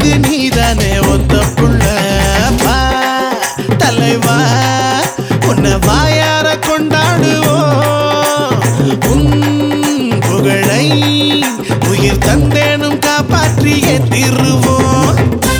உண்மைக்கு நீதானே ஒத்த புள்ள வா தலைவா உன்னை வாயார கொண்டாடுவோம் உன் புகழை உயிர் தந்தேனும் காப்பாற்றியே தீருவோம்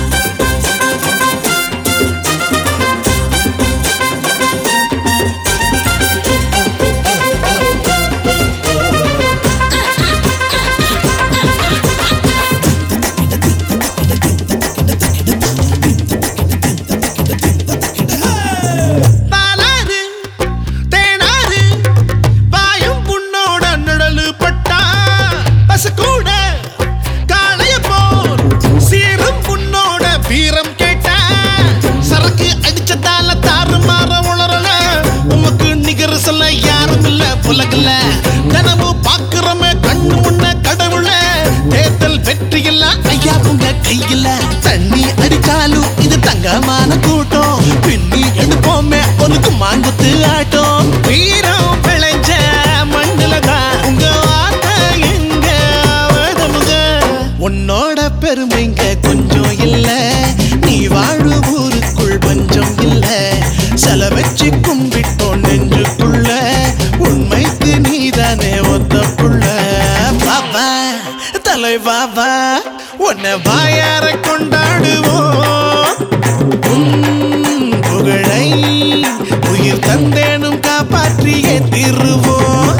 பாலாறு தேனாறு பாயும் புண்ணோட நிழலு பட்டா பசு கூட காளைய போல் சீரும் புண்ணோட வீரம் கேட்டா சரக்கு அடிச்சதால தாறு மாற உளறல உமக்கு நிகர் சொல்ல யாரும் இல்ல புலகல தினமும் பாக்குறமே கண்ணு முன்ன கடவுள தேர்தல் வெற்றி எல்லாம் ஐயா உங்க கையில தண்ணி அடிச்சாலும் இது தங்கமான கூட்டம் பின்னி எடுப்போமே உனக்கு மாங்குத்து ஆட்டம் வீரம் விளைஞ்ச மண்ணுல தான் உங்க வார்த்தை எங்க வேதமுக உன்னோட பெருமைங்க கொஞ்சம் இல்ல நீ வாழு ஊருக்குள் பஞ்சம் இல்ல செல வச்சு கும்பிட்டோம் நெஞ்சுக்குள்ள உண்மைக்கு நீதானே ஒத்த புள்ள பாப்பா தலை பாபா உன்னை வாயார கொண்டாடுவோம் உன் புகழை உயிர் தந்தேனும் காப்பாற்றியே தீருவோம்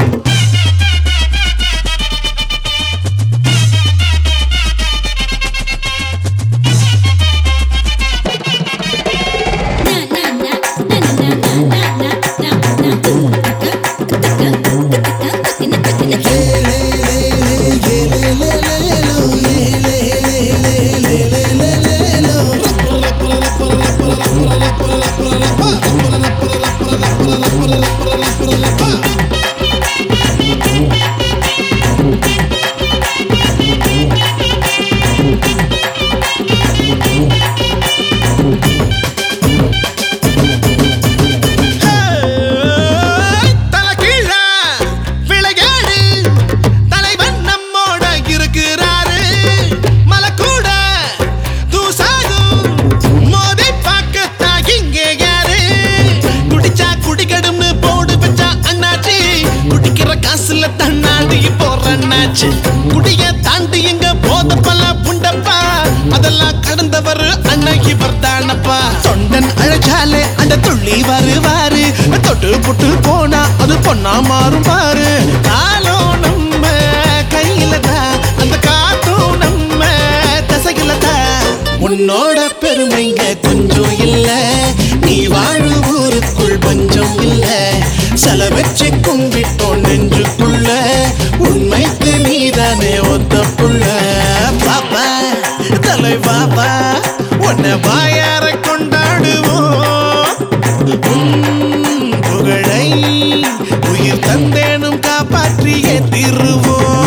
தலைகீழா விளையாடு தலைவன் நம்மோட இருக்கிறாரு மலக்கூட தூசாகும் மோதி பார்க்கத்தான் இங்கே யாரு குடிச்சா குடிக்கடும்னு போடு வச்சா அண்ணாச்சி குடிக்கிற காசுல தண்ணாடி போற அண்ணாச்சி குடிய தாண்டி எங்க போத பல புண்டப்பா அதெல்லாம் கடந்தவர் அண்ணன் இவர் தானப்பா தொண்டன் அழைச்சாலே அந்த துள்ளி வருவாரு தொட்டு புட்டு போனா அது பொண்ணா மாறும் பாரு காலம் நம்ம கையில தான் அந்த காத்தும் நம்ம தசையில தான் உன்னோட பெருமைங்க கொஞ்சம் இல்ல நீ வாழு ஊருக்குள் பஞ்சம் இல்ல செல வச்சு கும்பிட்டோம் நெஞ்சுக்குள்ள உண்மைக்கு நீதானே ஒத்த புள்ள பாப்பா தலை பாப்பா உன்னை வாயார கொண்டாடுவோம் உன் புகழை உயிர் தந்தேனும் காப்பாற்றியே தீருவோம்